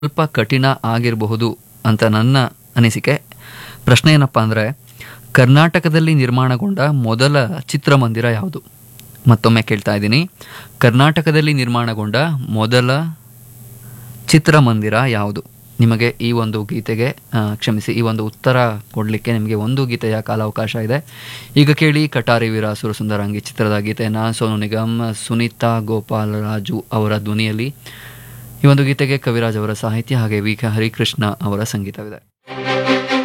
ಸ್ವಲ್ಪ ಕಠಿಣ ಆಗಿರಬಹುದು ಅಂತ ನನ್ನ ಅನಿಸಿಕೆ ಪ್ರಶ್ನೆ ಏನಪ್ಪ ಅಂದರೆ ಕರ್ನಾಟಕದಲ್ಲಿ ನಿರ್ಮಾಣಗೊಂಡ ಮೊದಲ ಚಿತ್ರಮಂದಿರ ಯಾವುದು ಮತ್ತೊಮ್ಮೆ ಕೇಳ್ತಾ ಇದ್ದೀನಿ ಕರ್ನಾಟಕದಲ್ಲಿ ನಿರ್ಮಾಣಗೊಂಡ ಮೊದಲ ಚಿತ್ರಮಂದಿರ ಯಾವುದು ನಿಮಗೆ ಈ ಒಂದು ಗೀತೆಗೆ ಆ, ಕ್ಷಮಿಸಿ ಈ ಒಂದು ಉತ್ತರ ಕೊಡಲಿಕ್ಕೆ ನಿಮಗೆ ಒಂದು ಗೀತೆಯ ಕಾಲಾವಕಾಶ ಇದೆ ಈಗ ಕೇಳಿ ಕಟಾರಿ ವೀರ ಸುರಸುಂದರಂಗಿ ಚಿತ್ರದ ಗೀತೆಯನ್ನು ಸೋನು ನಿಗಮ್ ಸುನೀತಾ ಗೋಪಾಲ್ ರಾಜು ಅವರ ಧ್ವನಿಯಲ್ಲಿ ಈ ಒಂದು ಗೀತೆಗೆ ಕವಿರಾಜ್ ಅವರ ಸಾಹಿತ್ಯ ಹಾಗೆ ವಿ ಕೆ ಹರಿಕೃಷ್ಣ ಅವರ ಸಂಗೀತವಿದೆ